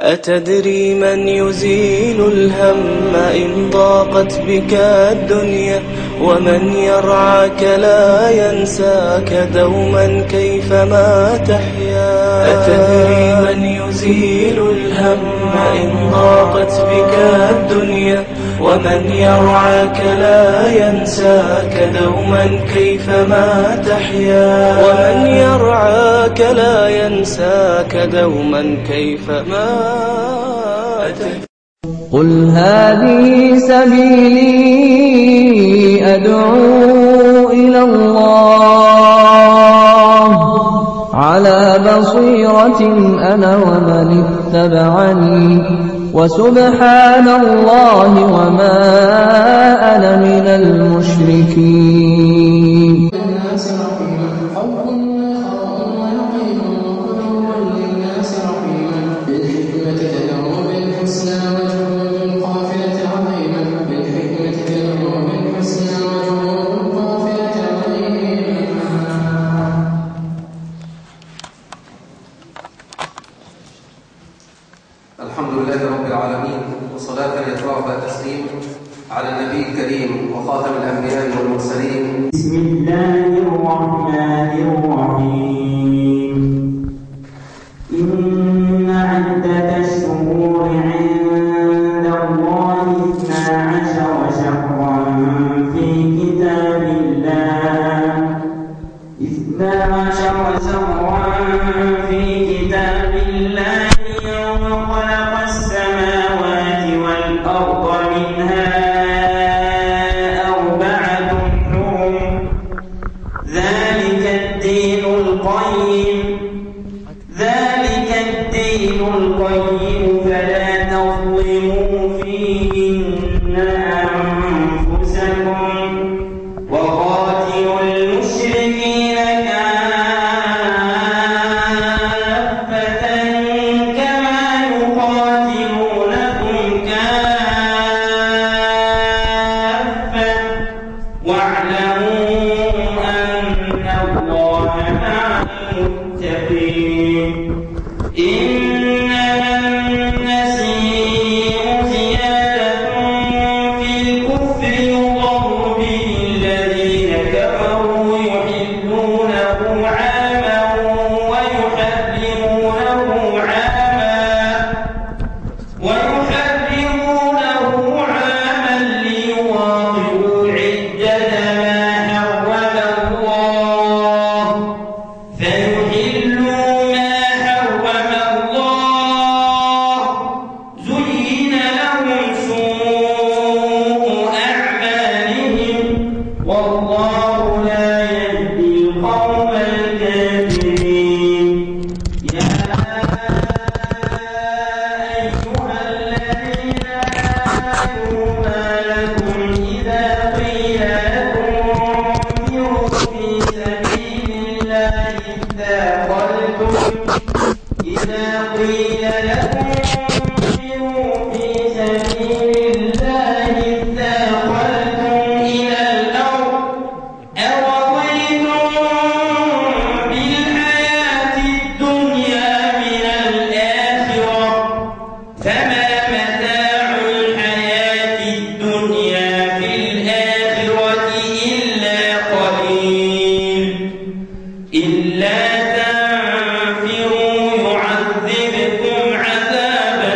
أتدري من يزيل الهم إن ضاقت بك الدنيا ومن يرعاك لا ينساك دوما كيفما تحيا أتدري من يزيل الهم إن ضاقت بك الدنيا ومن يرعاك لا ينساك دوما كيفما تحيا ومن يرعاك لا ينساك دوما كيفما تحيا قل هذه سبيلي أدعو إلى الله على بصيرة أنا ومن اتبعني وسبحان الله وما أنا من المشركين الناس رحيما أو كنا خاء ونقيم قلوبا للناس رحيما بالحكمة تدعو بالحسنى وجهود القافلة عظيما بالحكمة تدعو بالحسنى وجهود القافلة عظيما الحمد لله رب العالمين وصلاة يترافى تسليم على النبي الكريم وخاتم الأنبياء والمرسلين بسم الله الرحمن الرحيم إن عدة الشهور عند الله اثنا عشر شهرا في كتاب الله اثنا عشر شهرا في كتاب الله يوم خلق السماوات والأرض منها أربعة حرم ذلك الدين القيم ذلك الدين القيم فلا تظلموا فيهن أنفسكم وقاتلوا المشركين كافة كما يقاتلونكم كافة واعلموا أن الله مع المتقين إنما النسيء زيادة في الكفر يضر به الذين كفروا يحلونه عاما ويحرمونه عاما ويحرمونه عاما ليواطئوا عدة ما حرم الله فيحلوا ما حرم الله زين لهم سوء أعمالهم والله لا يهدي القوم الكافرين يا أيها الذين آمنوا ما لكم إذا قيل لكم انفروا في سبيل الله اثاقلتم إذا قيل لكم انفروا في سبيل الله اثاقلتم إلى الأرض أرضيتم بالحياة الدنيا من الآخرة فما متاع الحياة الدنيا في الآخرة إلا قليل إلا تنفروا يعذبكم عذابا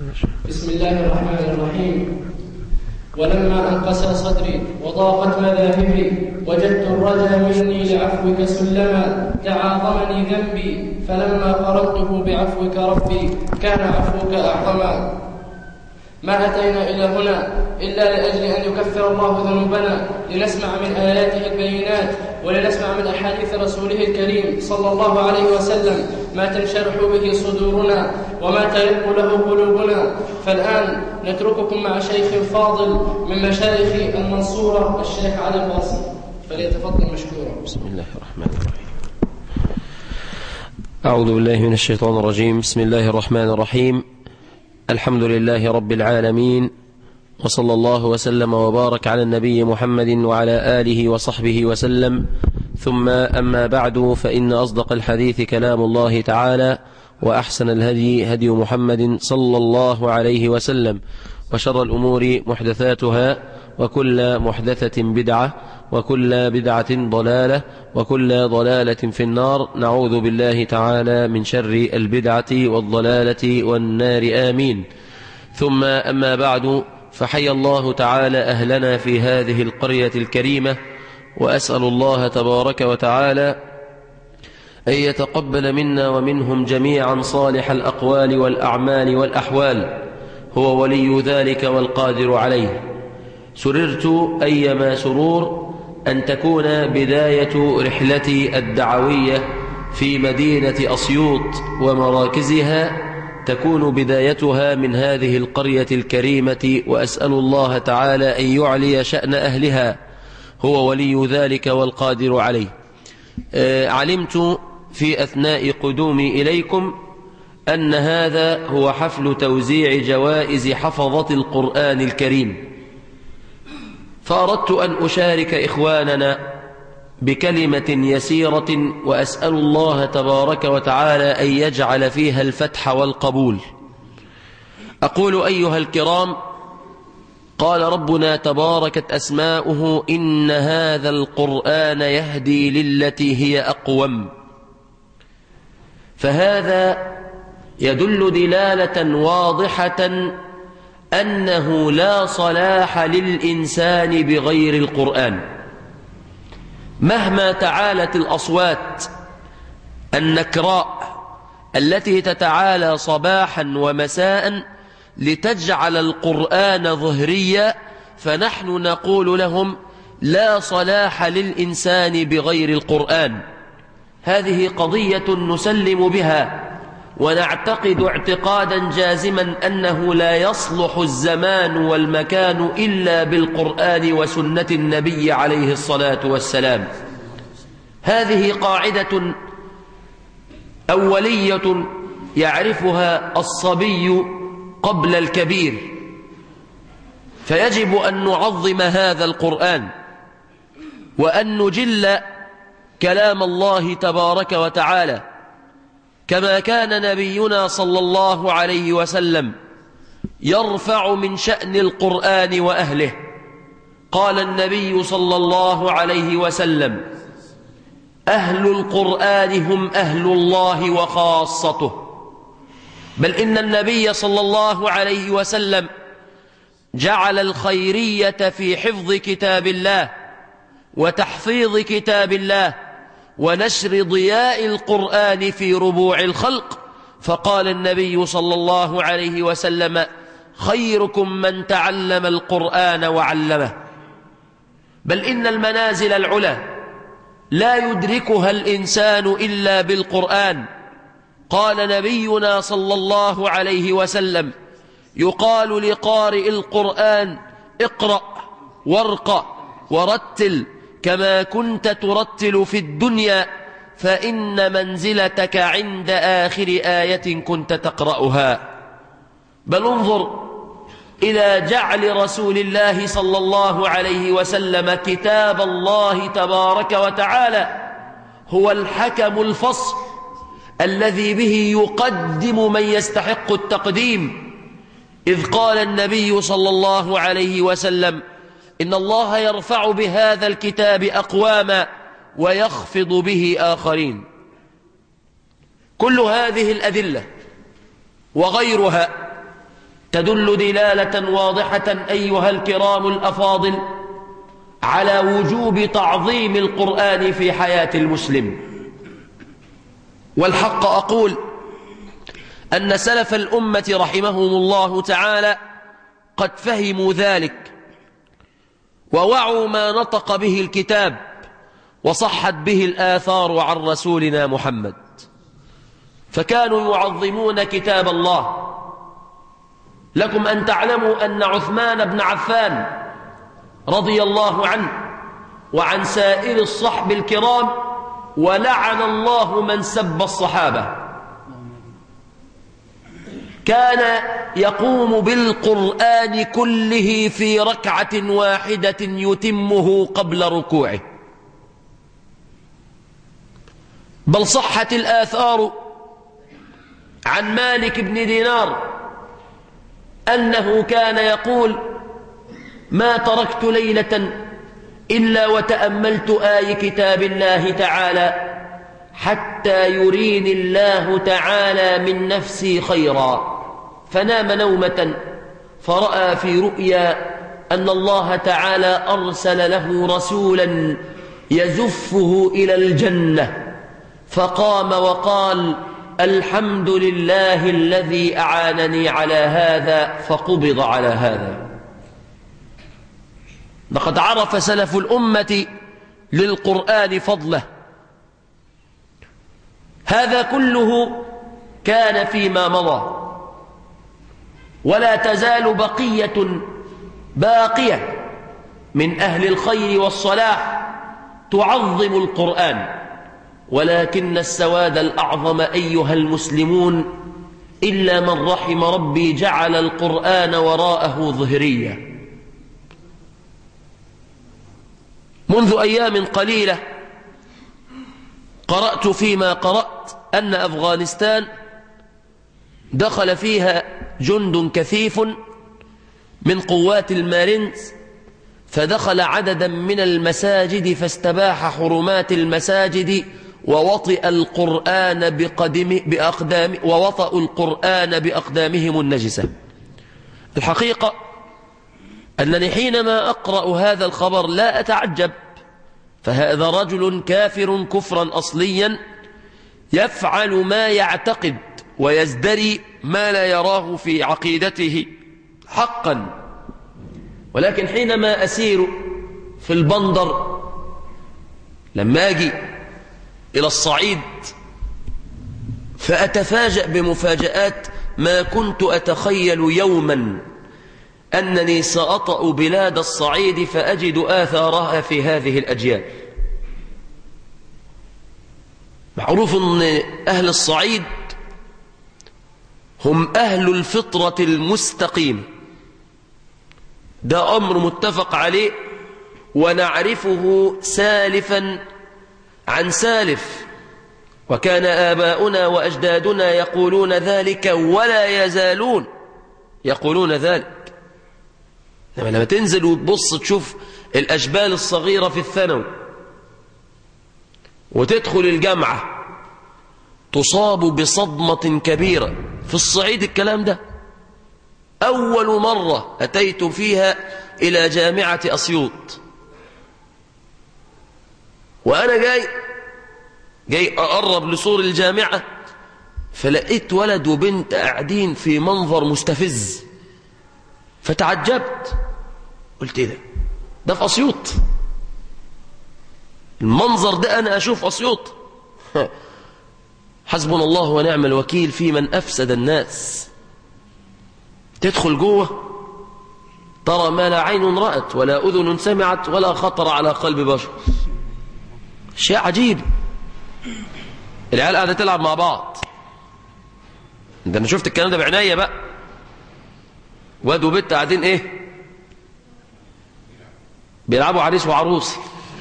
بسم الله الرحمن الرحيم ولما أنقسى صدري وضاقت مذاهبي وجدت الرجا مني لعفوك سلما تعاظمني ذنبي فلما قرنته بعفوك ربي كان عفوك أعظما ما أتينا إلى هنا إلا لأجل أن يكفر الله ذنوبنا لنسمع من آياته البينات ولنسمع من أحاديث رسوله الكريم صلى الله عليه وسلم ما تنشرح به صدورنا وما تلق له قلوبنا فالآن نترككم مع شيخ فاضل من مشايخ المنصورة الشيخ علي الباصي فليتفضل مشكورا بسم الله الرحمن الرحيم أعوذ بالله من الشيطان الرجيم بسم الله الرحمن الرحيم الحمد لله رب العالمين وصلى الله وسلم وبارك على النبي محمد وعلى آله وصحبه وسلم ثم أما بعد فإن أصدق الحديث كلام الله تعالى وأحسن الهدي هدي محمد صلى الله عليه وسلم وشر الأمور محدثاتها وكل محدثة بدعة وكل بدعة ضلالة وكل ضلالة في النار نعوذ بالله تعالى من شر البدعة والضلالة والنار آمين ثم أما بعد فحي الله تعالى أهلنا في هذه القرية الكريمة وأسأل الله تبارك وتعالى أن يتقبل منا ومنهم جميعا صالح الأقوال والأعمال والأحوال هو ولي ذلك والقادر عليه سررت أيما سرور أن تكون بداية رحلتي الدعوية في مدينة أسيوط ومراكزها تكون بدايتها من هذه القرية الكريمة وأسأل الله تعالى أن يعلي شأن أهلها هو ولي ذلك والقادر عليه آه، علمت في أثناء قدومي إليكم أن هذا هو حفل توزيع جوائز حفظة القرآن الكريم فأردت أن أشارك إخواننا بكلمة يسيرة وأسأل الله تبارك وتعالى أن يجعل فيها الفتح والقبول أقول أيها الكرام قال ربنا تباركت أسماؤه إن هذا القرآن يهدي للتي هي أقوم فهذا يدل دلالة واضحة أنه لا صلاح للإنسان بغير القرآن مهما تعالت الأصوات النكراء التي تتعالى صباحا ومساء لتجعل القرآن ظهريا فنحن نقول لهم لا صلاح للإنسان بغير القرآن هذه قضية نسلم بها ونعتقد اعتقادا جازما أنه لا يصلح الزمان والمكان إلا بالقرآن وسنة النبي عليه الصلاة والسلام هذه قاعدة أولية يعرفها الصبي قبل الكبير فيجب أن نعظم هذا القرآن وأن نجل كلام الله تبارك وتعالى كما كان نبينا صلى الله عليه وسلم يرفع من شأن القرآن وأهله قال النبي صلى الله عليه وسلم أهل القرآن هم أهل الله وخاصته بل إن النبي صلى الله عليه وسلم جعل الخيرية في حفظ كتاب الله وتحفيظ كتاب الله ونشر ضياء القرآن في ربوع الخلق فقال النبي صلى الله عليه وسلم خيركم من تعلم القرآن وعلمه بل إن المنازل العلا لا يدركها الإنسان إلا بالقرآن قال نبينا صلى الله عليه وسلم يقال لقارئ القرآن اقرأ وارقى ورتل كما كنت ترتل في الدنيا فإن منزلتك عند آخر آية كنت تقرأها بل انظر إلى جعل رسول الله صلى الله عليه وسلم كتاب الله تبارك وتعالى هو الحكم الفصل الذي به يقدم من يستحق التقديم إذ قال النبي صلى الله عليه وسلم إن الله يرفع بهذا الكتاب أقواما ويخفض به آخرين كل هذه الأدلة وغيرها تدل دلالة واضحة أيها الكرام الأفاضل على وجوب تعظيم القرآن في حياة المسلم والحق أقول أن سلف الأمة رحمهم الله تعالى قد فهموا ذلك ووعوا ما نطق به الكتاب وصحت به الآثار عن رسولنا محمد فكانوا يعظمون كتاب الله لكم أن تعلموا أن عثمان بن عفان رضي الله عنه وعن سائر الصحب الكرام ولعن الله من سب الصحابة كان يقوم بالقرآن كله في ركعة واحدة يتمه قبل ركوعه بل صحت الآثار عن مالك بن دينار أنه كان يقول ما تركت ليلة إلا وتأملت آي كتاب الله تعالى حتى يريني الله تعالى من نفسي خيرا فنام نومة فرأى في رؤيا أن الله تعالى أرسل له رسولا يزفه إلى الجنة فقام وقال الحمد لله الذي أعانني على هذا فقبض على هذا لقد عرف سلف الأمة للقرآن فضله هذا كله كان فيما مضى ولا تزال بقية باقية من أهل الخير والصلاح تعظم القرآن ولكن السواد الأعظم أيها المسلمون إلا من رحم ربي جعل القرآن وراءه ظهرية منذ أيام قليلة قرأت فيما قرأت أن أفغانستان دخل فيها جند كثيف من قوات المارينز فدخل عددا من المساجد فاستباح حرمات المساجد ووطئ القرآن بقدم بأقدام ووطأوا القرآن بأقدامهم النجسة الحقيقة أنني حينما أقرأ هذا الخبر لا أتعجب فهذا رجل كافر كفرا أصليا يفعل ما يعتقد ويزدري ما لا يراه في عقيدته حقا ولكن حينما أسير في البندر لما أجي إلى الصعيد فأتفاجأ بمفاجآت ما كنت أتخيل يوما أنني سأطأ بلاد الصعيد فأجد آثارها في هذه الأجيال معروف أن أهل الصعيد هم أهل الفطرة المستقيم ده أمر متفق عليه ونعرفه سالفا عن سالف وكان آباؤنا وأجدادنا يقولون ذلك ولا يزالون يقولون ذلك لما لما تنزل وتبص تشوف الأشبال الصغيرة في الثانوي وتدخل الجامعة تصاب بصدمة كبيرة في الصعيد الكلام ده أول مرة أتيت فيها إلى جامعة أسيوط وأنا جاي جاي أقرب لسور الجامعة فلقيت ولد وبنت قاعدين في منظر مستفز فتعجبت قلت ايه ده ده في أسيوط المنظر ده أنا أشوف أسيوط حسبنا الله ونعم الوكيل في من أفسد الناس تدخل جوه ترى ما لا عين رأت ولا أذن سمعت ولا خطر على قلب بشر شيء عجيب العيال قاعدة تلعب مع بعض ده أنا شفت الكلام ده بعناية بقى واد وبنت قاعدين ايه بيلعبوا عريس وعروس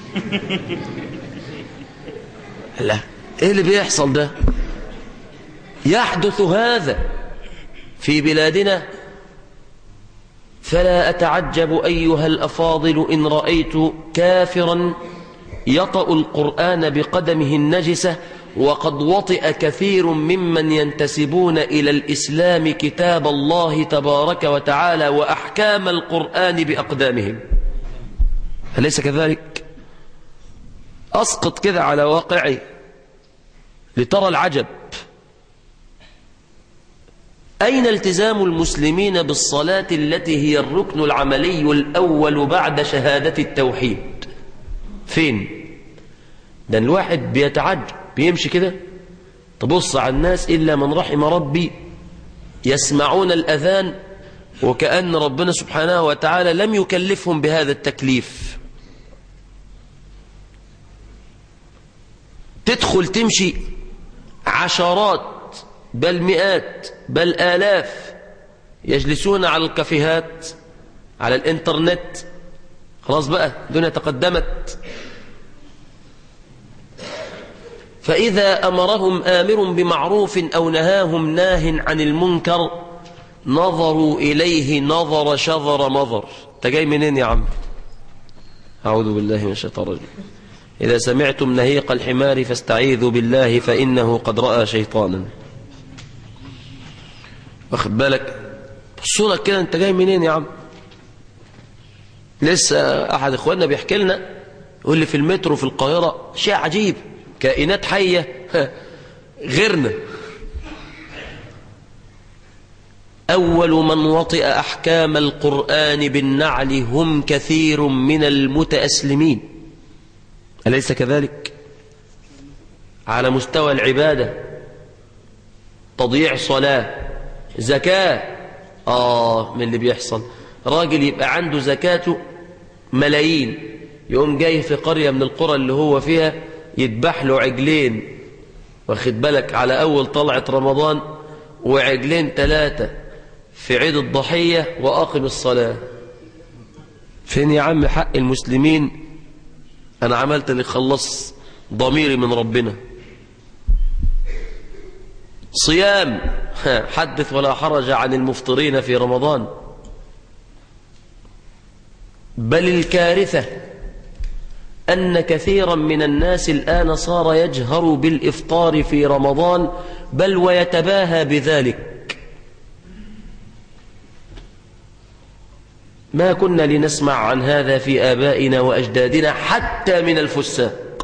لا ايه اللي بيحصل ده يحدث هذا في بلادنا فلا أتعجب أيها الأفاضل إن رأيت كافرا يطأ القرآن بقدمه النجسة وقد وطئ كثير ممن ينتسبون إلى الإسلام كتاب الله تبارك وتعالى وأحكام القرآن بأقدامهم أليس كذلك؟ أسقط كده على واقعي لترى العجب أين التزام المسلمين بالصلاة التي هي الركن العملي الأول بعد شهادة التوحيد فين ده الواحد بيتعجب بيمشي كده تبص على الناس إلا من رحم ربي يسمعون الأذان وكأن ربنا سبحانه وتعالى لم يكلفهم بهذا التكليف تدخل تمشي عشرات بل مئات بل آلاف يجلسون على الكافيهات على الانترنت خلاص بقى الدنيا تقدمت فإذا أمرهم آمر بمعروف أو نهاهم ناه عن المنكر نظروا إليه نظر شظر مظر انت جاي منين يا عم أعوذ بالله من الشيطان الرجيم إذا سمعتم نهيق الحمار فاستعيذوا بالله فإنه قد رأى شيطانا واخد بالك بصولك كده انت جاي منين يا عم لسه احد اخواننا بيحكي لنا يقول لي في المترو في القاهرة شيء عجيب كائنات حية غيرنا أول من وطئ أحكام القرآن بالنعل هم كثير من المتأسلمين أليس كذلك على مستوى العبادة تضييع صلاة زكاة آه من اللي بيحصل راجل يبقى عنده زكاته ملايين يقوم جاي في قرية من القرى اللي هو فيها يذبح له عجلين واخد بالك على أول طلعة رمضان وعجلين ثلاثة في عيد الضحية وأقم الصلاة فين يا عم حق المسلمين أنا عملت اللي خلص ضميري من ربنا صيام حدث ولا حرج عن المفطرين في رمضان بل الكارثة أن كثيرا من الناس الآن صار يجهر بالإفطار في رمضان بل ويتباهى بذلك ما كنا لنسمع عن هذا في آبائنا وأجدادنا حتى من الفساق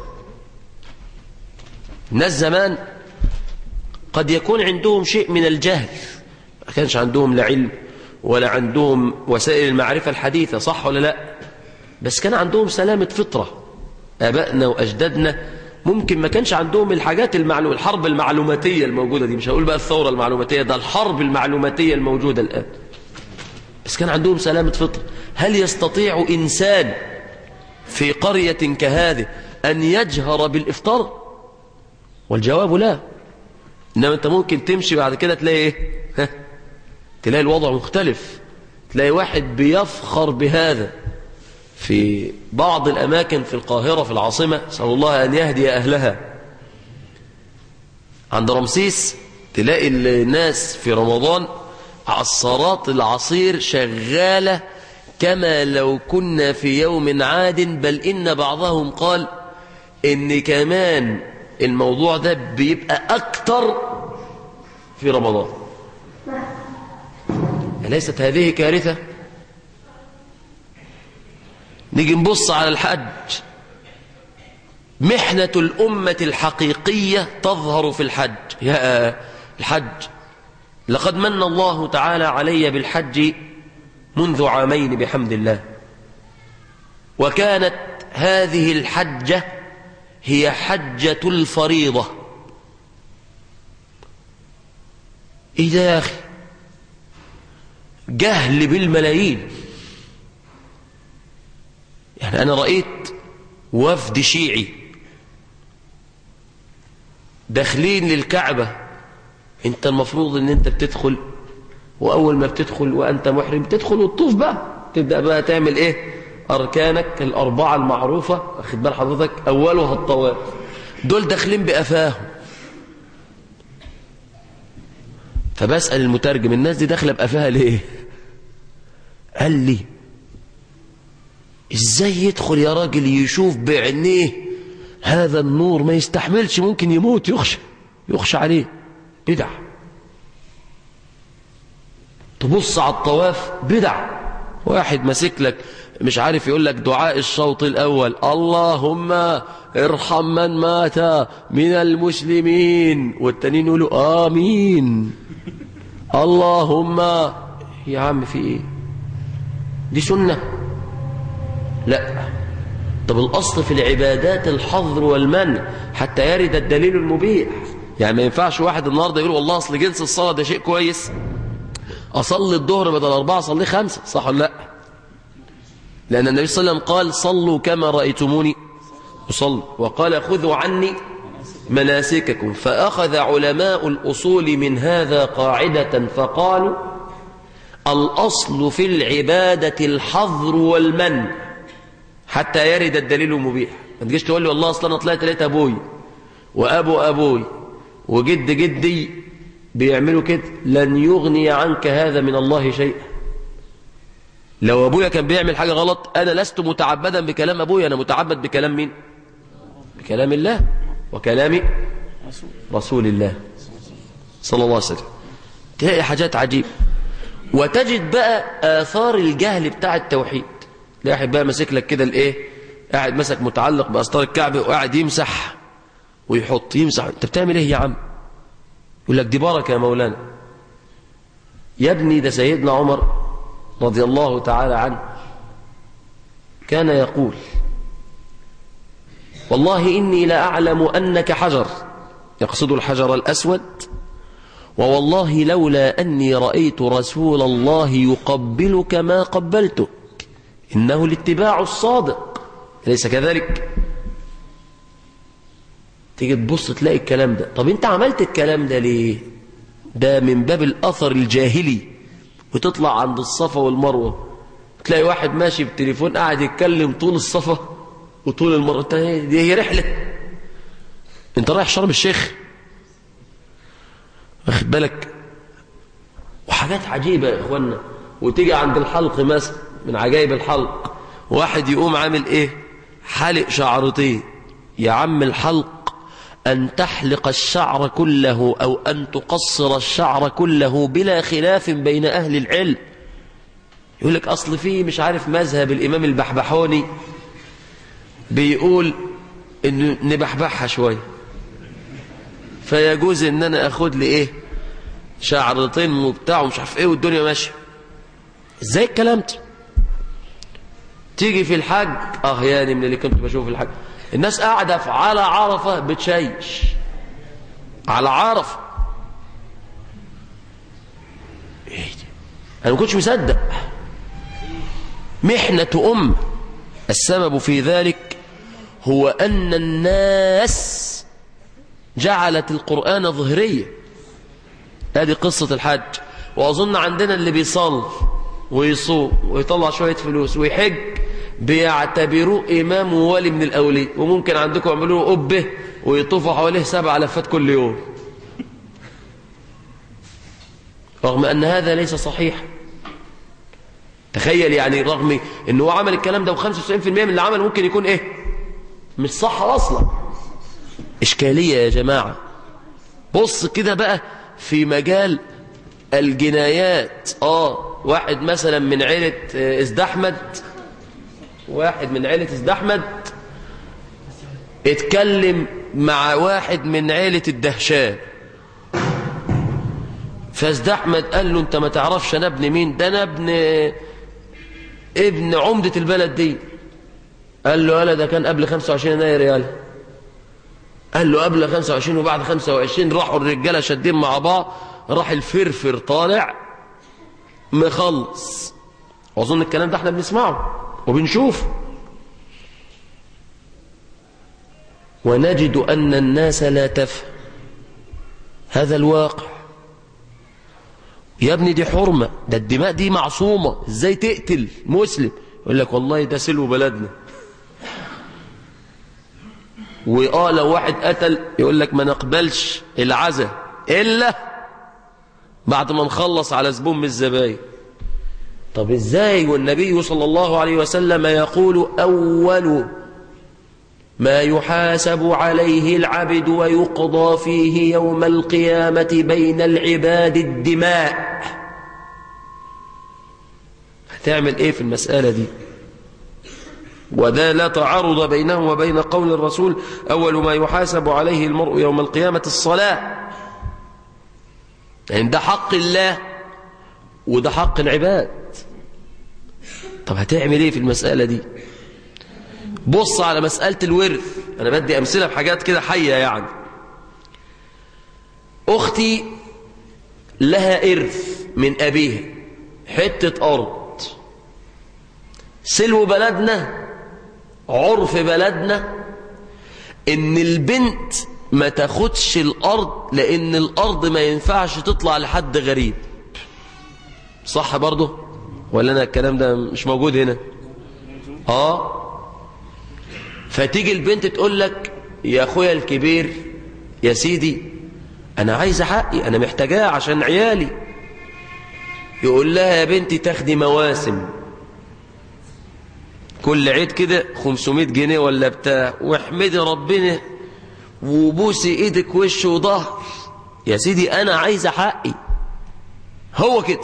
الناس زمان قد يكون عندهم شيء من الجهل ما كانش عندهم لا علم ولا عندهم وسائل المعرفة الحديثة صح ولا لا بس كان عندهم سلامة فطرة آبائنا وأجدادنا ممكن ما كانش عندهم الحاجات المعلومة الحرب المعلوماتية الموجودة دي مش هقول بقى الثورة المعلوماتية ده الحرب المعلوماتية الموجودة الآن بس كان عندهم سلامة فطرة هل يستطيع إنسان في قرية كهذه أن يجهر بالإفطار والجواب لا إنما أنت ممكن تمشي بعد كده تلاقي إيه ها؟ تلاقي الوضع مختلف تلاقي واحد بيفخر بهذا في بعض الأماكن في القاهرة في العاصمة نسأل الله أن يهدي أهلها عند رمسيس تلاقي الناس في رمضان عصارات العصير شغالة كما لو كنا في يوم عاد بل إن بعضهم قال إن كمان الموضوع ده بيبقى أكتر في رمضان أليست هذه كارثة نيجي نبص على الحج محنة الأمة الحقيقية تظهر في الحج يا الحج لقد من الله تعالى علي بالحج منذ عامين بحمد الله وكانت هذه الحجة هي حجة الفريضة إيه ده يا أخي جهل بالملايين يعني أنا رأيت وفد شيعي داخلين للكعبة انت المفروض ان انت بتدخل واول ما بتدخل وانت محرم تدخل وتطوف بقى تبدأ بقى تعمل ايه اركانك الاربعة المعروفة اخد بال حضرتك اولها الطواف دول داخلين بأفاهم فبسأل المترجم الناس دي داخلة بأفاها ليه قال لي ازاي يدخل يا راجل يشوف بعينيه هذا النور ما يستحملش ممكن يموت يخشى يخشى عليه بدع تبص على الطواف بدع واحد ماسك لك مش عارف يقول لك دعاء الشوط الأول اللهم ارحم من مات من المسلمين والتانيين يقولوا آمين اللهم يا عم في ايه دي سنة لا طب الأصل في العبادات الحظر والمنع حتى يرد الدليل المبيح يعني ما ينفعش واحد النهارده يقول والله أصل جنس الصلاة ده شيء كويس أصلي الظهر بدل أربعة أصلي خمسة صح ولا لا لأن النبي صلى الله عليه وسلم قال صلوا كما رأيتموني أصلي وقال خذوا عني مناسككم فأخذ علماء الأصول من هذا قاعدة فقالوا الأصل في العبادة الحظر والمنع حتى يرد الدليل المبيح ما تجيش تقول لي والله اصلا انا طلعت لقيت ابوي وابو ابوي وجد جدي بيعملوا كده لن يغني عنك هذا من الله شيئا لو ابويا كان بيعمل حاجه غلط انا لست متعبدا بكلام ابويا انا متعبد بكلام مين بكلام الله وكلام رسول الله صلى الله عليه وسلم تلاقي حاجات عجيبه وتجد بقى آثار الجهل بتاع التوحيد تلاقي واحد بقى ماسك لك كده الايه قاعد مسك متعلق بأسطار الكعبة وقاعد يمسح ويحط يمسح انت بتعمل ايه يا عم يقول لك دي بركة يا مولانا يا ابني ده سيدنا عمر رضي الله تعالى عنه كان يقول والله إني لأعلم أنك حجر يقصد الحجر الأسود ووالله لولا أني رأيت رسول الله يقبلك ما قبلتك إنه الاتباع الصادق أليس كذلك تيجي تبص تلاقي الكلام ده طب انت عملت الكلام ده ليه ده من باب الأثر الجاهلي وتطلع عند الصفا والمروة تلاقي واحد ماشي بتليفون قاعد يتكلم طول الصفا وطول المروة انت دي هي رحلة انت رايح شرم الشيخ واخد بالك وحاجات عجيبة يا اخوانا وتيجي عند الحلق مثلا من عجائب الحلق واحد يقوم عامل ايه حلق شعرتين يا عم الحلق أن تحلق الشعر كله أو أن تقصر الشعر كله بلا خلاف بين أهل العلم يقول لك أصل فيه مش عارف مذهب الإمام البحبحوني بيقول إن نبحبحها شوية فيجوز إن أنا أخد لي إيه شعرتين وبتاع ومش عارف إيه والدنيا ماشية إزاي الكلام ده تيجي في الحج اه يعني من اللي كنت بشوف في الحج الناس قاعدة في على عرفة بتشيش على عرفة ايه ده انا ما كنتش مصدق محنة أم السبب في ذلك هو أن الناس جعلت القرآن ظهرية هذه قصة الحج وأظن عندنا اللي بيصلي ويصوم ويطلع شوية فلوس ويحج بيعتبروه إمام وولي من الأولياء وممكن عندكم يعملوا له قبة ويطوفوا حواليه سبع لفات كل يوم رغم أن هذا ليس صحيح تخيل يعني رغم أنه هو عمل الكلام ده و95% من اللي عمل ممكن يكون إيه مش صح أصلا إشكالية يا جماعة بص كده بقى في مجال الجنايات آه واحد مثلا من عيلة إزد أحمد واحد من عيلة إزد أحمد اتكلم مع واحد من عيلة الدهشان فازد أحمد قال له أنت ما تعرفش أنا ابن مين ده أنا ابن ابن عمدة البلد دي قال له ألا ده كان قبل 25 يناير يالا قال له قبل 25 وبعد 25 راحوا الرجالة شادين مع بعض راح الفرفر طالع مخلص واظن الكلام ده احنا بنسمعه وبنشوفه ونجد أن الناس لا تفهم هذا الواقع يا ابني دي حرمة ده الدماء دي معصومة ازاي تقتل مسلم يقول لك والله ده سلو بلدنا وآه لو واحد قتل يقول لك ما نقبلش العزة إلا بعد ما نخلص على زبون من الزباين طب ازاي والنبي صلى الله عليه وسلم يقول أول ما يحاسب عليه العبد ويقضى فيه يوم القيامة بين العباد الدماء هتعمل ايه في المسألة دي وذا لا تعارض بينه وبين قول الرسول أول ما يحاسب عليه المرء يوم القيامة الصلاة يعني ده حق الله وده حق العباد طب هتعمل ايه في المسألة دي بص على مسألة الورث أنا بدي أمثلة بحاجات كده حية يعني أختي لها إرث من أبيها حتة أرض سلو بلدنا عرف بلدنا إن البنت ما تاخدش الأرض لأن الأرض ما ينفعش تطلع لحد غريب صح برضه ولا أنا الكلام ده مش موجود هنا آه فتيجي البنت تقول لك يا أخويا الكبير يا سيدي أنا عايز حقي أنا محتاجاه عشان عيالي يقول لها يا بنتي تاخدي مواسم كل عيد كده 500 جنيه ولا بتاع واحمدي ربنا وبوسي ايدك وش وظهر يا سيدي انا عايز حقي هو كده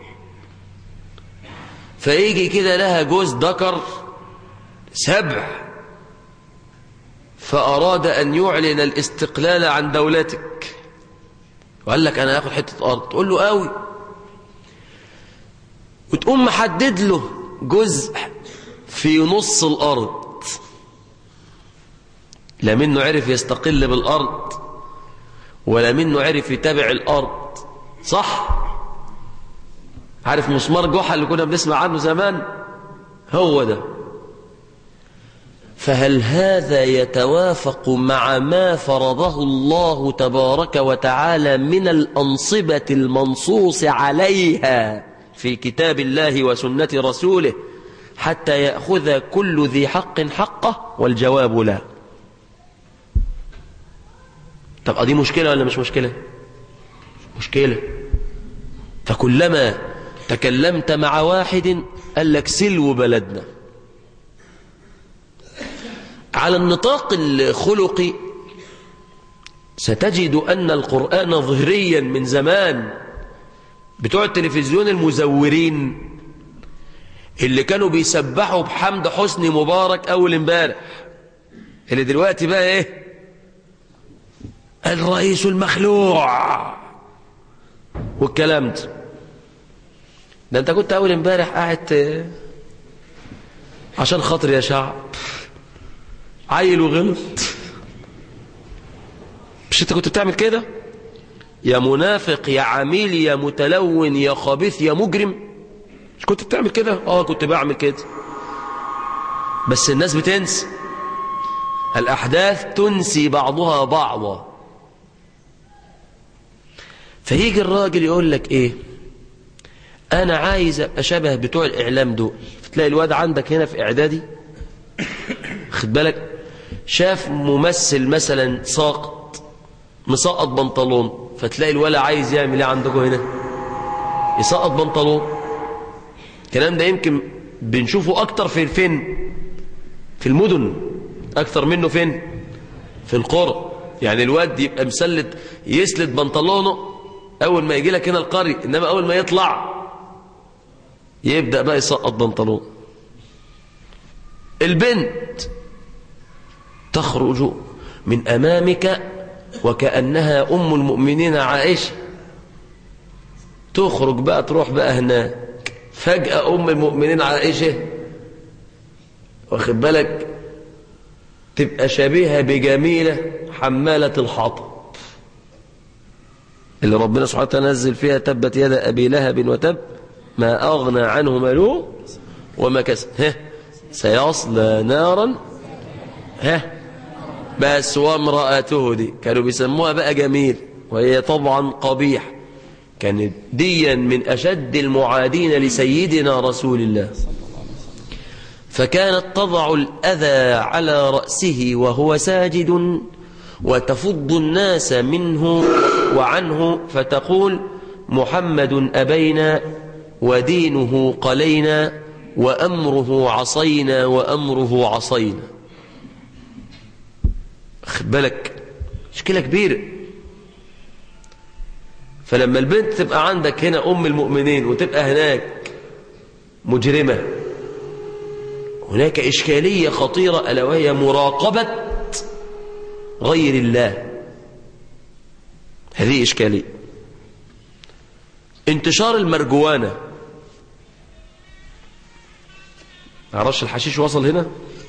فيجي كده لها جوز ذكر سبع فأراد أن يعلن الاستقلال عن دولتك وقال لك أنا هاخد حتة أرض تقول له قوي وتقوم محدد له جزء في نص الأرض لا منه عرف يستقل بالأرض ولا منه عرف يتابع الأرض صح عارف مسمار جحا اللي كنا بنسمع عنه زمان هو ده فهل هذا يتوافق مع ما فرضه الله تبارك وتعالى من الأنصبة المنصوص عليها في كتاب الله وسنة رسوله حتى يأخذ كل ذي حق حقه والجواب لا طب دي مشكلة ولا مش مشكلة مشكلة فكلما تكلمت مع واحد قال لك سلو بلدنا على النطاق الخلقي ستجد أن القرآن ظهريا من زمان بتوع التلفزيون المزورين اللي كانوا بيسبحوا بحمد حسني مبارك أول امبارح اللي دلوقتي بقى ايه الرئيس المخلوع والكلام ده ده انت كنت اول امبارح قاعد عشان خاطر يا شعب عيل وغلط مش انت كنت بتعمل كده يا منافق يا عميل يا متلون يا خبيث يا مجرم مش كنت بتعمل كده اه كنت بعمل كده بس الناس بتنسى الأحداث تنسي بعضها بعضا فيجي الراجل يقول لك ايه انا عايز ابقى شبه بتوع الاعلام دول فتلاقي الواد عندك هنا في اعدادي خد بالك شاف ممثل مثلا ساقط مسقط بنطلون فتلاقي الولد عايز يعمل ايه عندكم هنا يسقط بنطلون الكلام ده يمكن بنشوفه اكتر في فين في المدن اكتر منه فين في القرى يعني الواد يبقى مسلت يسلت بنطلونه اول ما يجي لك هنا القري انما اول ما يطلع يبدا بقى يسقط بنطلون البنت تخرج من امامك وكانها ام المؤمنين عائشه تخرج بقى تروح بقى هناك فجاه ام المؤمنين عائشه واخد بالك تبقى شبيهه بجميله حماله الحطب اللي ربنا سبحانه وتعالى نزل فيها تبت يد ابي لهب وتب ما اغنى عنه ماله وما كسب ها سيصلى نارا ها بس وامرأته دي كانوا بيسموها بقى جميل وهي طبعا قبيح كانت ديا من أشد المعادين لسيدنا رسول الله فكانت تضع الأذى على رأسه وهو ساجد وتفض الناس منه وعنه فتقول محمد أبينا ودينه قلينا وأمره عصينا وأمره عصينا خد بالك مشكلة كبيرة فلما البنت تبقى عندك هنا أم المؤمنين وتبقى هناك مجرمة هناك إشكالية خطيرة ألا وهي مراقبة غير الله هذه إشكالية انتشار المرجوانة معرفش الحشيش وصل هنا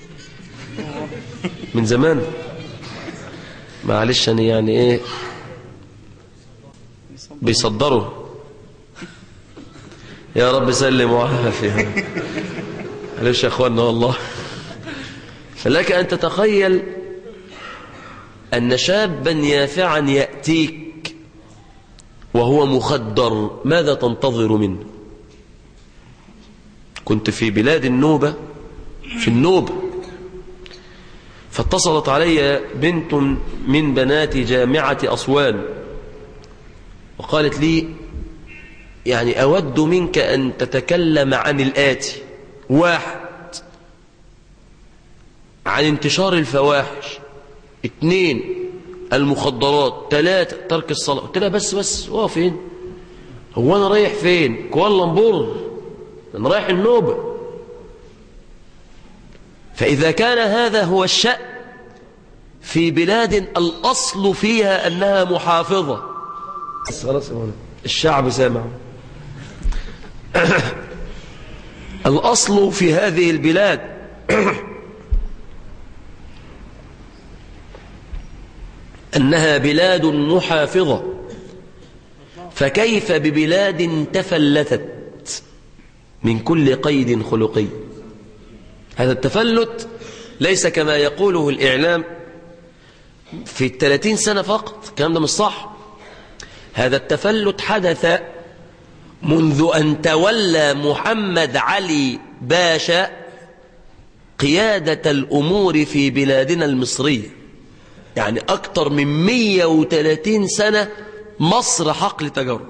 من زمان معلش أنا يعني إيه بيصدروا يا رب سلم وعافية معلش يا أخوانا والله فلك أن تتخيل أن شابا يافعا يأتيك وهو مخدر ماذا تنتظر منه كنت في بلاد النوبة في النوبة فاتصلت علي بنت من بنات جامعة أصوان وقالت لي يعني أود منك أن تتكلم عن الآتي واحد عن انتشار الفواحش اثنين المخدرات ثلاثة ترك الصلاة قلت لها بس بس هو فين هو أنا رايح فين كوالالمبور أنا رايح النوبة فإذا كان هذا هو الشأن في بلاد الأصل فيها أنها محافظة بس خلاص يا مولانا. الشعب سامع الأصل في هذه البلاد أنها بلاد محافظة فكيف ببلاد تفلتت من كل قيد خلقي هذا التفلت ليس كما يقوله الإعلام في الثلاثين سنة فقط الكلام ده مش صح هذا التفلت حدث منذ أن تولى محمد علي باشا قيادة الأمور في بلادنا المصرية يعني أكثر من 130 سنة مصر حقل تجارب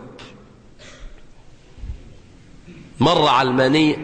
مرة علمانية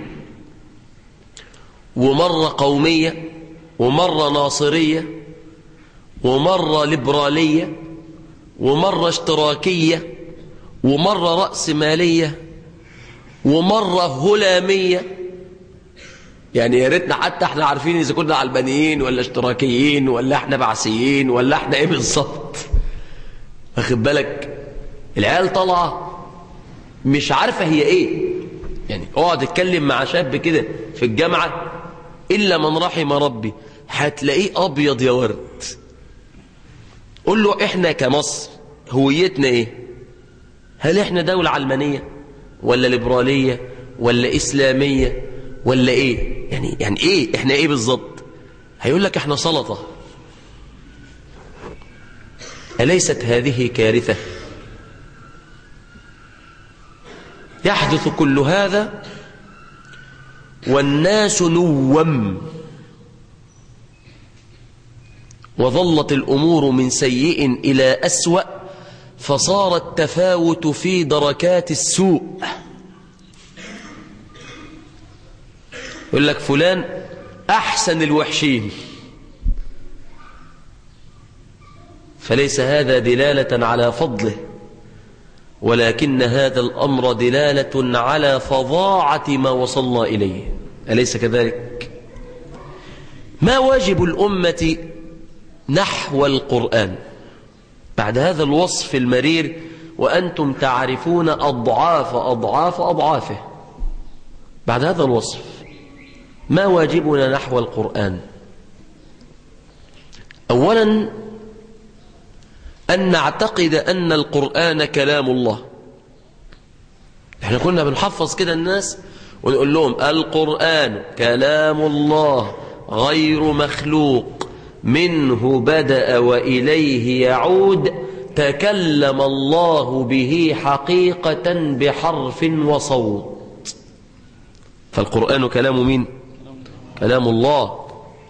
ومرة قومية ومرة ناصرية ومرة ليبرالية ومرة اشتراكية ومرة رأسمالية ومرة هلامية يعني يا ريتنا حتى احنا عارفين اذا كنا علمانيين ولا اشتراكيين ولا احنا بعثيين ولا احنا ايه بالظبط واخد بالك العيال طالعه مش عارفه هي ايه يعني اقعد اتكلم مع شاب كده في الجامعه الا من رحم ربي هتلاقيه ابيض يا ورد قول له احنا كمصر هويتنا ايه هل احنا دولة علمانية ولا ليبرالية ولا اسلامية ولا ايه يعني يعني ايه احنا ايه بالظبط هيقول لك احنا سلطة أليست هذه كارثة يحدث كل هذا والناس نوم وظلت الأمور من سيء إلى أسوأ فصار التفاوت في دركات السوء يقول لك فلان أحسن الوحشين فليس هذا دلالة على فضله ولكن هذا الأمر دلالة على فظاعة ما وصلنا إليه أليس كذلك؟ ما واجب الأمة نحو القرآن بعد هذا الوصف المرير وأنتم تعرفون أضعاف أضعاف أضعافه بعد هذا الوصف ما واجبنا نحو القرآن أولا أن نعتقد أن القرآن كلام الله احنا كنا بنحفظ كده الناس ونقول لهم القرآن كلام الله غير مخلوق منه بدأ وإليه يعود تكلم الله به حقيقة بحرف وصوت فالقرآن كلام مين؟ كلام الله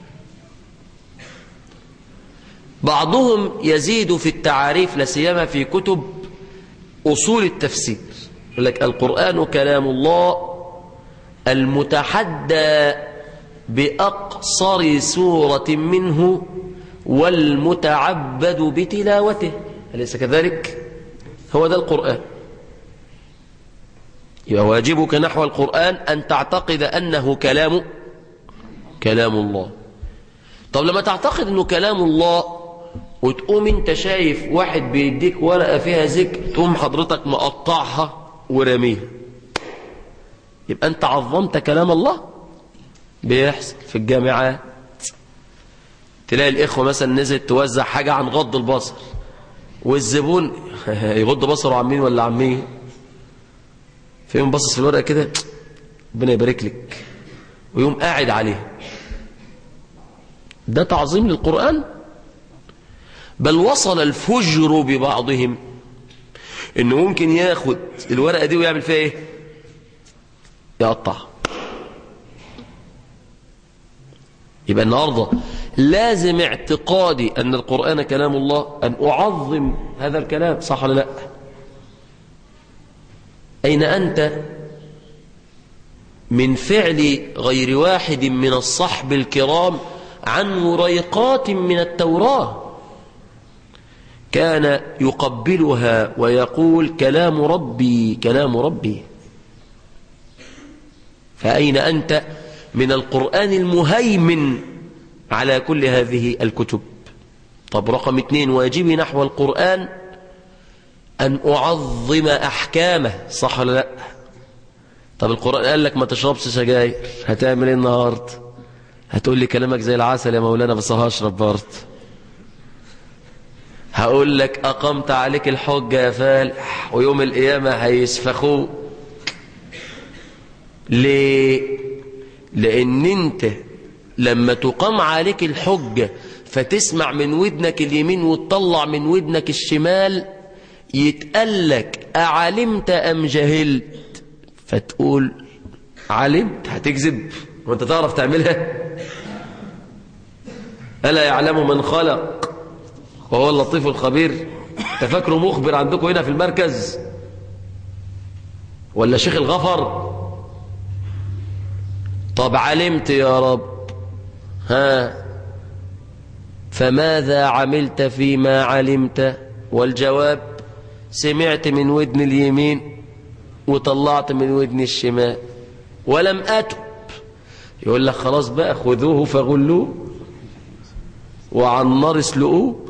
بعضهم يزيد في التعاريف لسيما في كتب أصول التفسير يقول لك القرآن كلام الله المتحدى بأقصر سورة منه والمتعبد بتلاوته أليس كذلك هو ده القرآن يبقى واجبك نحو القرآن أن تعتقد أنه كلام كلام الله طب لما تعتقد أنه كلام الله وتقوم انت شايف واحد بيديك ورقة فيها ذكر تقوم حضرتك مقطعها ورميها يبقى انت عظمت كلام الله بيحصل في الجامعات تلاقي الإخوة مثلا نزلت توزع حاجة عن غض البصر والزبون يغض بصره عن مين ولا عن مين فيقوم باصص في الورقة كده ربنا يبارك لك ويقوم قاعد عليه ده تعظيم للقرآن بل وصل الفجر ببعضهم انه ممكن ياخد الورقة دي ويعمل فيها ايه يقطعها يبقى النهاردة لازم اعتقادي أن القرآن كلام الله أن أعظم هذا الكلام صح ولا لا أين أنت من فعل غير واحد من الصحب الكرام عن مريقات من التوراة كان يقبلها ويقول كلام ربي كلام ربي فأين أنت من القرآن المهيمن على كل هذه الكتب طب رقم اثنين واجبي نحو القرآن أن أعظم أحكامه صح ولا لا طب القرآن قال لك ما تشربش سجاير هتعمل ايه النهاردة هتقول لي كلامك زي العسل يا مولانا بس هشرب برضه هقول لك أقمت عليك الحجة يا فالح ويوم القيامة هيسفخوه ليه لأن أنت لما تقام عليك الحجة فتسمع من ودنك اليمين وتطلع من ودنك الشمال يتقلك أعلمت أم جهلت فتقول علمت هتكذب وانت تعرف تعملها ألا يعلم من خلق وهو اللطيف الخبير تفكروا مخبر عندكم هنا في المركز ولا شيخ الغفر طب علمت يا رب ها فماذا عملت فيما علمت والجواب سمعت من ودن اليمين وطلعت من ودن الشمال ولم أتب يقول لك خلاص بقى خذوه فغلوه وعن النار اسلقوه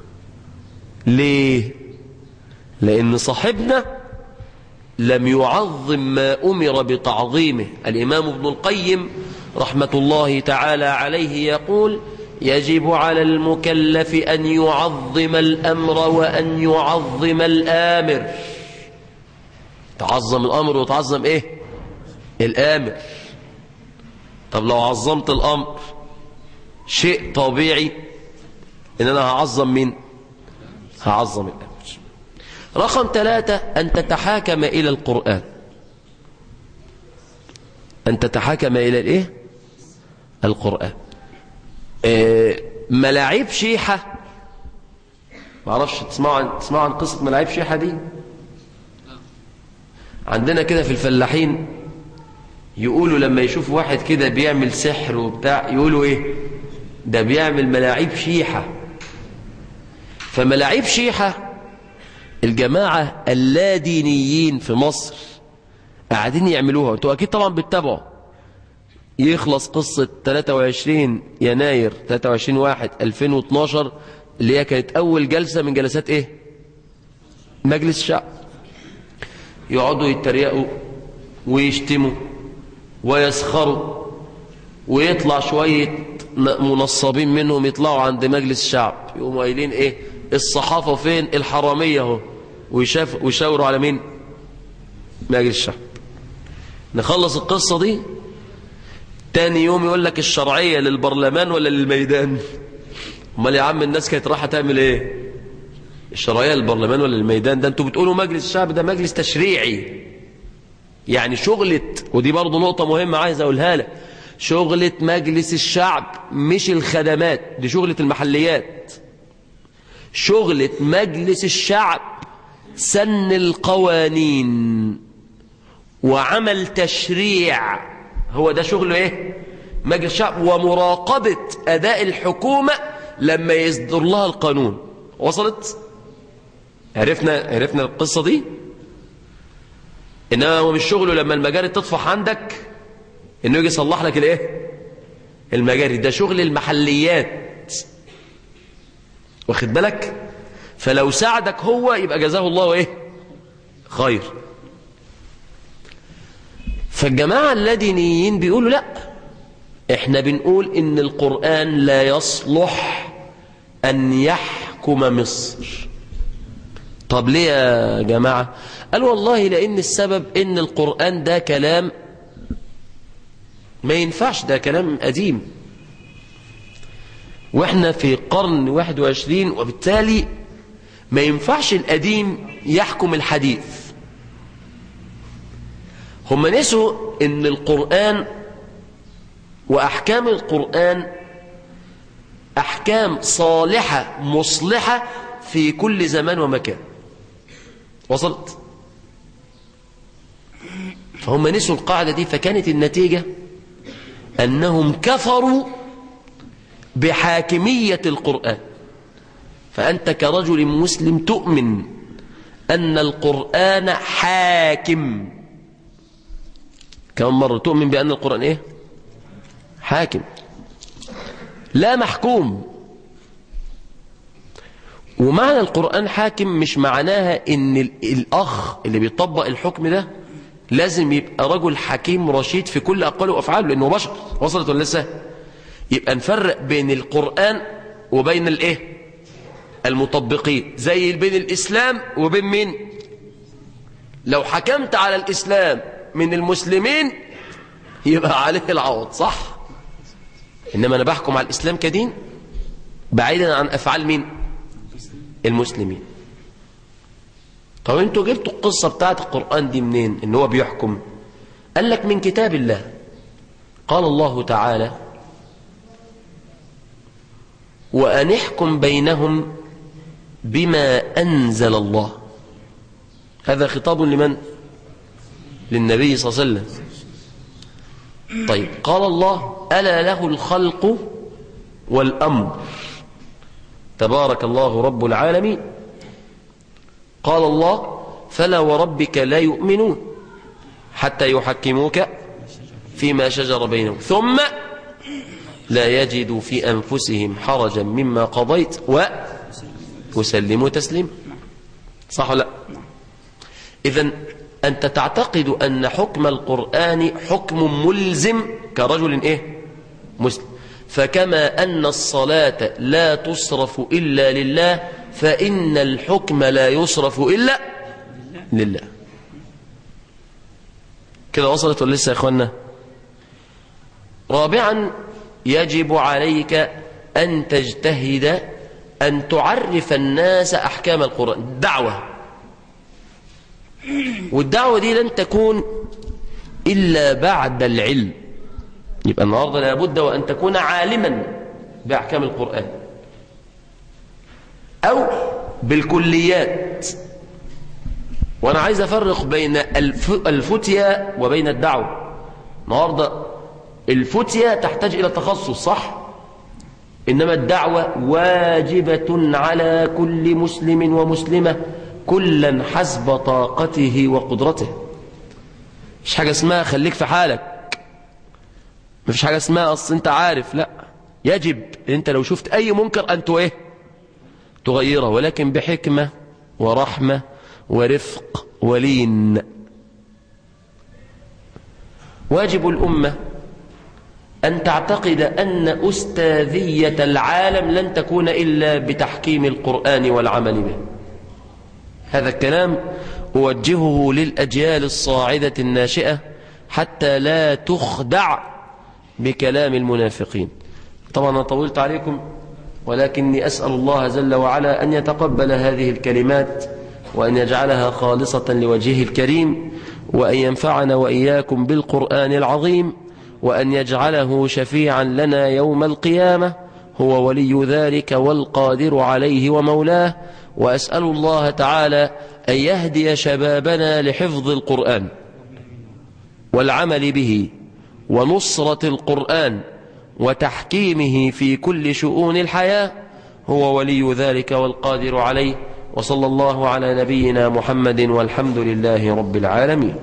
ليه لأن صاحبنا لم يعظم ما أمر بتعظيمه الإمام ابن القيم رحمة الله تعالى عليه يقول يجب على المكلف أن يعظم الأمر وأن يعظم الآمر تعظم الأمر وتعظم إيه الآمر طب لو عظمت الأمر شيء طبيعي إن أنا هعظم مين هعظم الأمر رقم ثلاثة أن تتحاكم إلى القرآن أن تتحاكم إلى الإيه القرآن إيه ملاعيب شيحة ما اعرفش تسمعوا عن تسمعوا عن قصة ملاعيب شيحة دي عندنا كده في الفلاحين يقولوا لما يشوفوا واحد كده بيعمل سحر وبتاع يقولوا ايه ده بيعمل ملاعيب شيحة فملاعيب شيحة الجماعة اللادينيين في مصر قاعدين يعملوها انتوا اكيد طبعا بتتابعوا يخلص قصة 23 يناير 23 واحد 2012 اللي هي كانت أول جلسة من جلسات إيه مجلس الشعب يقعدوا يتريقوا ويشتموا ويسخروا ويطلع شوية منصبين منهم يطلعوا عند مجلس الشعب يقوموا قايلين إيه الصحافة فين الحرامية اهو ويشاف ويشاوروا على مين مجلس الشعب نخلص القصة دي تاني يوم يقول لك الشرعية للبرلمان ولا للميدان امال يا عم الناس كانت رايحه تعمل ايه الشرعية للبرلمان ولا للميدان ده انتوا بتقولوا مجلس الشعب ده مجلس تشريعي يعني شغلة ودي برضو نقطة مهمة عايز اقولها لك شغلة مجلس الشعب مش الخدمات دي شغلة المحليات شغلة مجلس الشعب سن القوانين وعمل تشريع هو ده شغله ايه مجلس الشعب ومراقبة اداء الحكومة لما يصدر لها القانون وصلت عرفنا عرفنا القصة دي إنما هو مش شغله لما المجاري تطفح عندك إنه يجي يصلح لك الإيه المجاري ده شغل المحليات واخد بالك فلو ساعدك هو يبقى جزاه الله إيه خير فالجماعة اللادينيين بيقولوا لا احنا بنقول ان القرآن لا يصلح ان يحكم مصر طب ليه يا جماعة قال والله لان السبب ان القرآن ده كلام ما ينفعش ده كلام قديم واحنا في قرن 21 وبالتالي ما ينفعش القديم يحكم الحديث هم نسوا ان القرآن وأحكام القرآن أحكام صالحة مصلحة في كل زمان ومكان وصلت فهم نسوا القاعدة دي فكانت النتيجة أنهم كفروا بحاكمية القرآن فأنت كرجل مسلم تؤمن أن القرآن حاكم كم مرة تؤمن بأن القرآن إيه حاكم لا محكوم ومعنى القرآن حاكم مش معناها ان الأخ اللي بيطبق الحكم ده لازم يبقى رجل حكيم رشيد في كل أقواله وأفعاله لأنه بشر وصلت ولا لسه يبقى نفرق بين القرآن وبين الايه المطبقين زي بين الإسلام وبين مين لو حكمت على الإسلام من المسلمين يبقى عليه العوض صح إنما أنا بحكم على الإسلام كدين بعيدا عن أفعال مين المسلمين طب انتوا جبتوا القصة بتاعت القرآن دي منين ان هو بيحكم قال لك من كتاب الله قال الله تعالى وأن احكم بينهم بما أنزل الله هذا خطاب لمن للنبي صلى الله عليه وسلم طيب قال الله ألا له الخلق والأمر تبارك الله رب العالمين قال الله فلا وربك لا يؤمنون حتى يحكموك فيما شجر بينهم ثم لا يجدوا في أنفسهم حرجا مما قضيت ويسلموا تسليما صح ولا لا إذن أنت تعتقد أن حكم القرآن حكم ملزم كرجل إيه مسلم فكما أن الصلاة لا تصرف إلا لله فإن الحكم لا يصرف إلا لله كده وصلت ولا لسه يا إخوانا رابعا يجب عليك أن تجتهد أن تعرف الناس أحكام القرآن دعوة والدعوة دي لن تكون إلا بعد العلم يبقى النهاردة لابد وأن تكون عالما بأحكام القرآن أو بالكليات وأنا عايز أفرق بين الف... الفتية وبين الدعوة النهاردة الفتية تحتاج إلى تخصص صح إنما الدعوة واجبة على كل مسلم ومسلمة كلا حسب طاقته وقدرته مش حاجة اسمها خليك في حالك مفيش حاجة اسمها أصل أنت عارف لا يجب أنت لو شفت أي منكر أنت إيه تغيره ولكن بحكمة ورحمة ورفق ولين واجب الأمة أن تعتقد أن أستاذية العالم لن تكون إلا بتحكيم القرآن والعمل به هذا الكلام أوجهه للأجيال الصاعدة الناشئة حتى لا تخدع بكلام المنافقين طبعا أنا طولت عليكم ولكني أسأل الله جل وعلا أن يتقبل هذه الكلمات وأن يجعلها خالصة لوجهه الكريم وأن ينفعنا وإياكم بالقرآن العظيم وأن يجعله شفيعا لنا يوم القيامة هو ولي ذلك والقادر عليه ومولاه وأسأل الله تعالى أن يهدي شبابنا لحفظ القرآن والعمل به ونصرة القرآن وتحكيمه في كل شؤون الحياة هو ولي ذلك والقادر عليه وصلى الله على نبينا محمد والحمد لله رب العالمين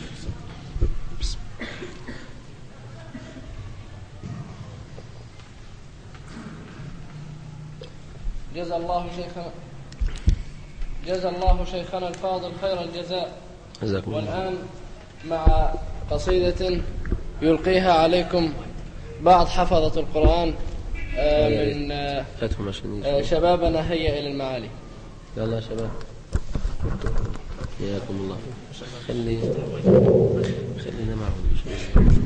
جزا الله شيخنا جزا الله شيخنا الفاضل خير الجزاء جزاكم الله والآن مع قصيدة يلقيها عليكم بعض حفظة القرآن آه، من آه، فاتهم عشان آه، شبابنا هيا إلى المعالي يلا يا شباب حياكم الله خلي خلينا معهم إن شاء الله.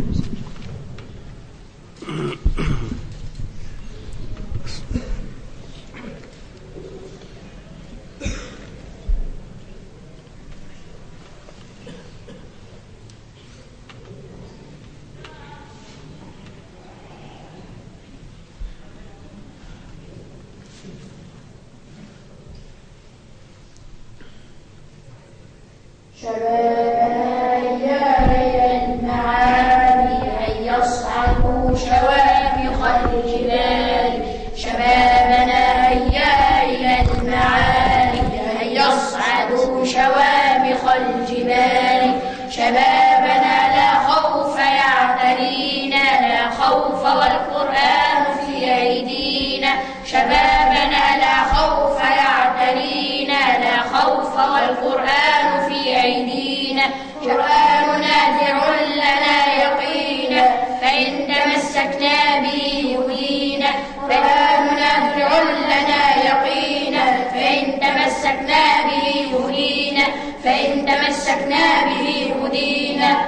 شبابنا يا ليل المعالي أن يصعدوا شوامخ الجبال شبابنا يا ليل المعالي أن يصعدوا شوامخ الجبال شبابنا لا خوف يعترينا لا خوف والقرآن في أيدينا شبابنا لا خوف يعترينا لا خوف والقرآن في أيدينا قرآننا درع لنا يقينا فإن تمسكنا به هدينا قرآننا درع لنا يقينا فإن تمسكنا به هدينا فإن تمسكنا به هدينا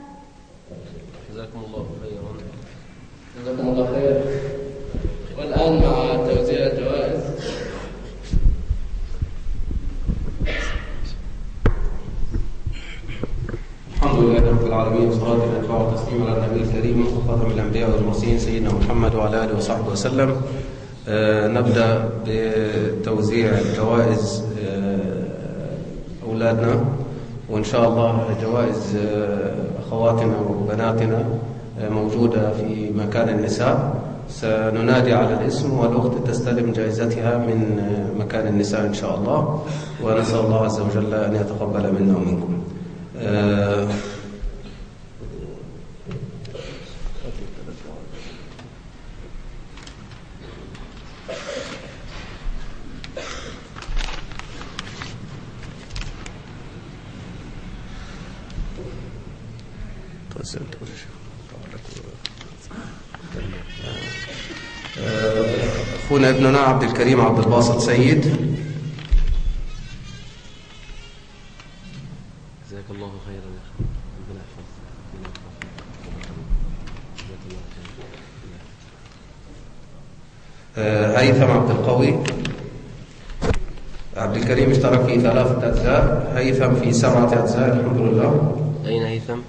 جزاكم الله خيرا جزاكم الله خير والآن مع توزيع الجوائز الحمد لله رب العالمين والصلاة والسلام والتسليم على النبي الكريم وخاتم الأنبياء والمرسلين سيدنا محمد وعلى آله وصحبه وسلم آه، نبدأ بتوزيع جوائز آه، أولادنا وإن شاء الله جوائز آه، أخواتنا وبناتنا آه، موجودة في مكان النساء سننادي على الاسم والأخت تستلم جائزتها من آه، مكان النساء إن شاء الله ونسأل الله عز وجل أن يتقبل منا ومنكم آه، آه، أخونا ابننا عبد الكريم عبد الباسط سيد جزاك الله خيرا يا أخي ربنا يحفظك ربنا يحفظك جزاك الله خيرا آه، هيثم عبد القوي عبد الكريم اشترك في ثلاثة أجزاء هيثم في سبعة أجزاء الحمد لله أين هيثم؟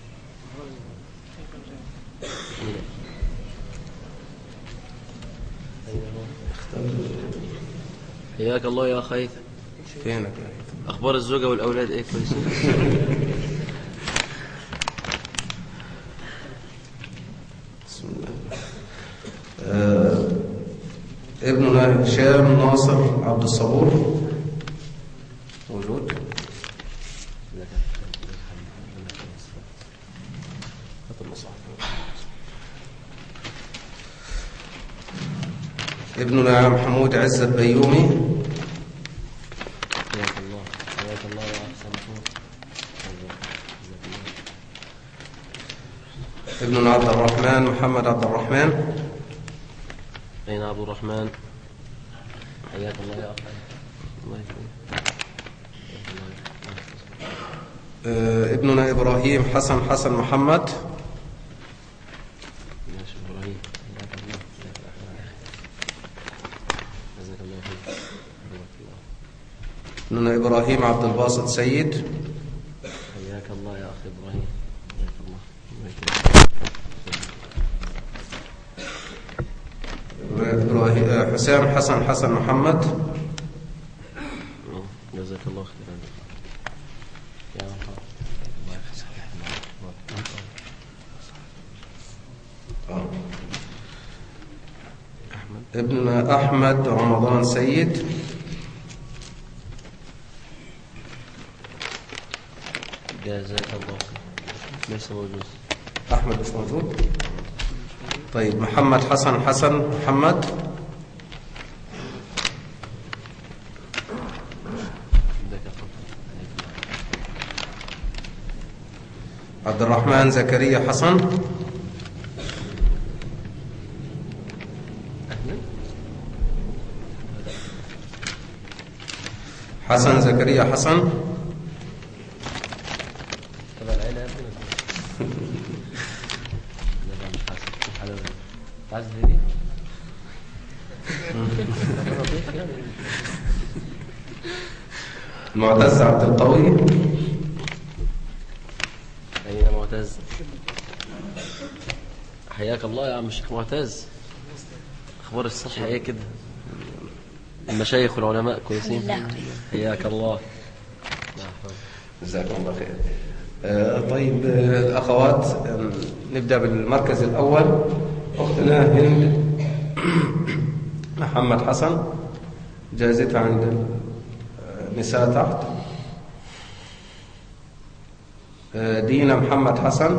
حياك الله يا أخ هيثم فينك يا هيثم أخبار الزوجة والأولاد إيه كويسين؟ بسم الله آه، ابننا هشام ناصر عبد الصبور موجود هات المصحف. ابننا محمود عزت بيومي حياك الله حياك الله يا أخ سمسون ابننا عبد الرحمن محمد عبد الرحمن أين عبد الرحمن؟ حياك الله يا أخ الله يكرمك حياك الله يا أخ. آه، ابننا إبراهيم حسن حسن محمد ماشي إبراهيم حياك الله حياك الله يا أخي جزاك الله خير بارك الله ابننا إبراهيم عبد الباسط سيد حياك الله يا أخي إبراهيم حياك الله الله يكرمك إبراهيم آه، حسام حسن حسن محمد جزاك الله خيرا يا مرحبا الله يحفظك آه. أحمد ابن أحمد رمضان سيد جزاك الله ليس موجود أحمد مش موجود طيب محمد حسن حسن محمد عبد الرحمن زكريا حسن حسن زكريا حسن تبع العيلة يا ابني لا لا مش حاسس على عايز هدي معتز عبد القوي أين معتز حياك الله يا عم الشيخ معتز أخبار الصحة إيه كده المشايخ والعلماء كويسين حياك الله جزاكم الله خير آه، طيب آه، الأخوات آم، نبدأ بالمركز الأول أختنا هند محمد حسن جائزتها عند النساء تحت آه، دينا محمد حسن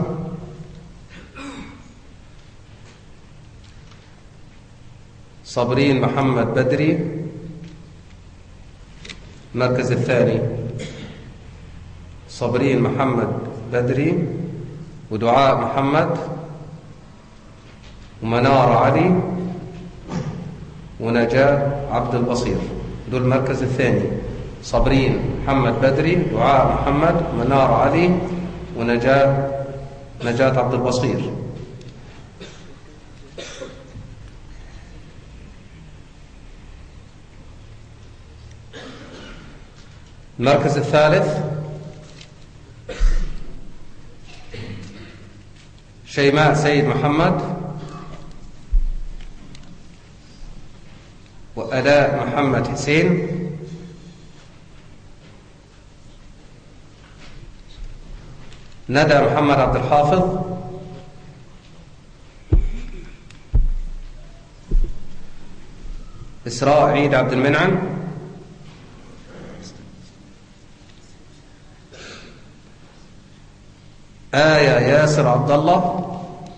صابرين محمد بدري المركز الثاني صابرين محمد بدري ودعاء محمد ومنار علي ونجاة عبد البصير دول المركز الثاني صابرين محمد بدري دعاء محمد منار علي ونجاة نجاة عبد البصير المركز الثالث شيماء سيد محمد وألاء محمد حسين ندى محمد عبد الحافظ إسراء عيد عبد المنعم آية ياسر عبد الله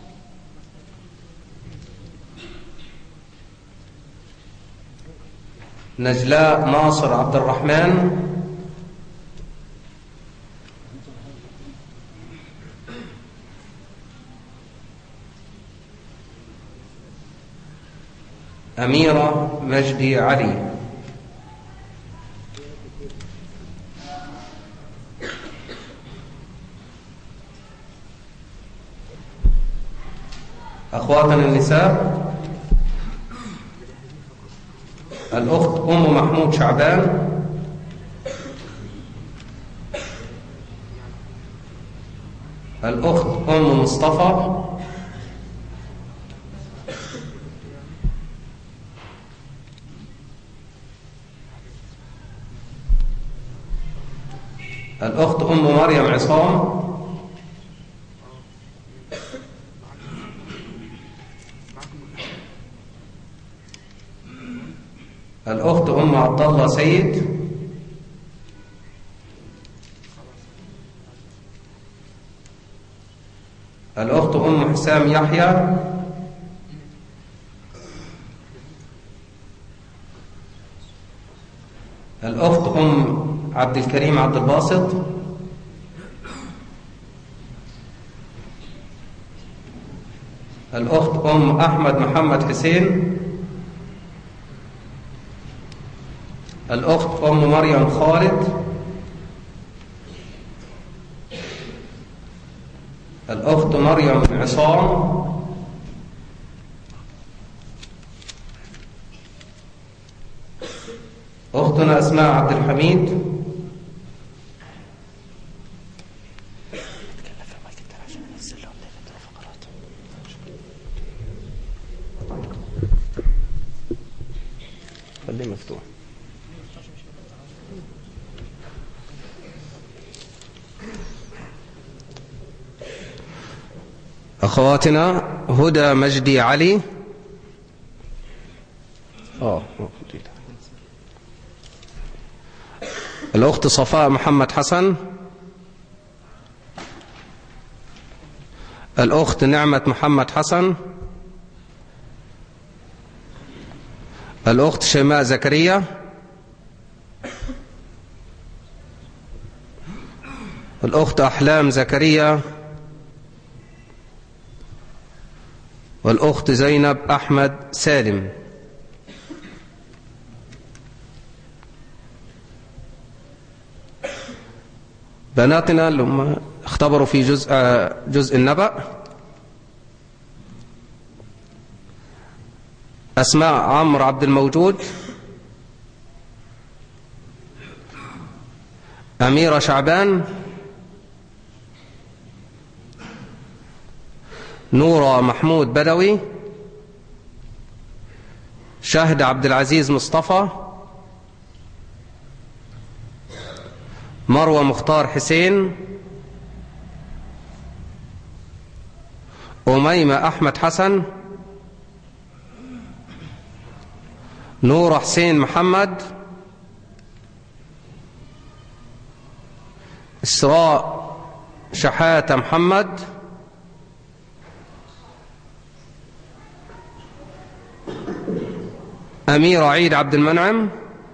نجلاء ناصر عبد الرحمن أميرة مجدي علي أخواتنا النساء الأخت أم محمود شعبان الأخت أم مصطفى الأخت أم مريم عصام الأخت أم عبد الله سيد الأخت أم حسام يحيى الأخت أم عبد الكريم عبد الباسط الأخت أم أحمد محمد حسين الأخت أم مريم خالد الأخت مريم عصام أختنا أسماء عبد الحميد خليه مفتوح أخواتنا هدى مجدي علي الأخت صفاء محمد حسن الأخت نعمة محمد حسن الأخت شيماء زكريا الأخت أحلام زكريا والأخت زينب أحمد سالم بناتنا اللي هم اختبروا في جزء جزء النبأ أسماء عمرو عبد الموجود أميرة شعبان نورة محمود بدوي شاهد عبد العزيز مصطفى مروة مختار حسين أميمة أحمد حسن نور حسين محمد إسراء شحاتة محمد أمير عيد عبد المنعم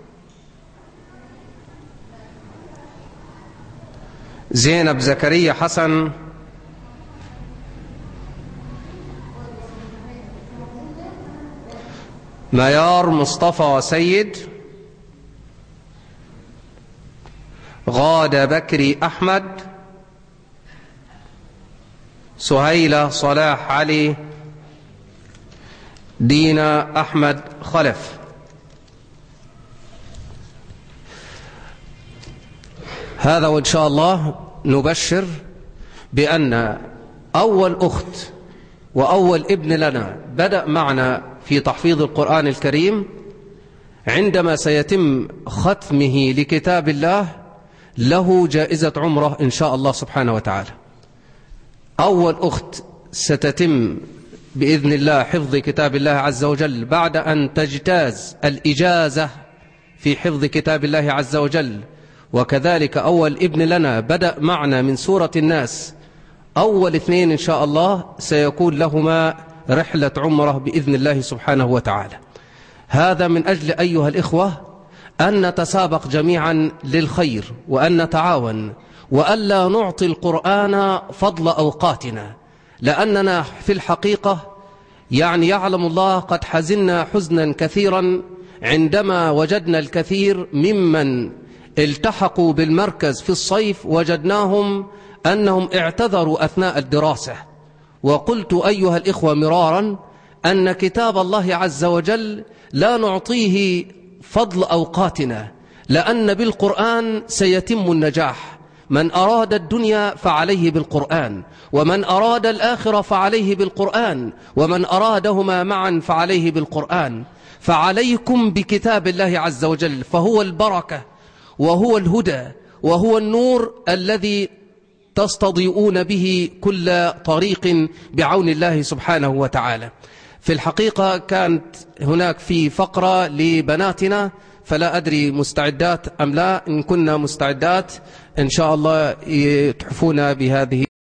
زينب زكريا حسن ميار مصطفى سيد غادة بكري أحمد سهيلة صلاح علي دينا أحمد خلف هذا وإن شاء الله نبشر بأن أول أخت وأول ابن لنا بدأ معنا في تحفيظ القرآن الكريم عندما سيتم ختمه لكتاب الله له جائزة عمره إن شاء الله سبحانه وتعالى أول أخت ستتم بإذن الله حفظ كتاب الله عز وجل بعد أن تجتاز الإجازة في حفظ كتاب الله عز وجل وكذلك أول ابن لنا بدأ معنا من سورة الناس أول اثنين إن شاء الله سيكون لهما رحلة عمره بإذن الله سبحانه وتعالى هذا من أجل أيها الإخوة أن نتسابق جميعا للخير وأن نتعاون وألا نعطي القرآن فضل أوقاتنا لأننا في الحقيقة يعني يعلم الله قد حزنا حزنا كثيرا عندما وجدنا الكثير ممن التحقوا بالمركز في الصيف وجدناهم أنهم اعتذروا أثناء الدراسة وقلت أيها الإخوة مرارا أن كتاب الله عز وجل لا نعطيه فضل أوقاتنا لأن بالقرآن سيتم النجاح من أراد الدنيا فعليه بالقرآن ومن أراد الآخرة فعليه بالقرآن ومن أرادهما معا فعليه بالقرآن فعليكم بكتاب الله عز وجل فهو البركة وهو الهدى وهو النور الذي تستضيئون به كل طريق بعون الله سبحانه وتعالى في الحقيقة كانت هناك في فقرة لبناتنا فلا أدري مستعدات أم لا إن كنا مستعدات إن شاء الله يتحفون بهذه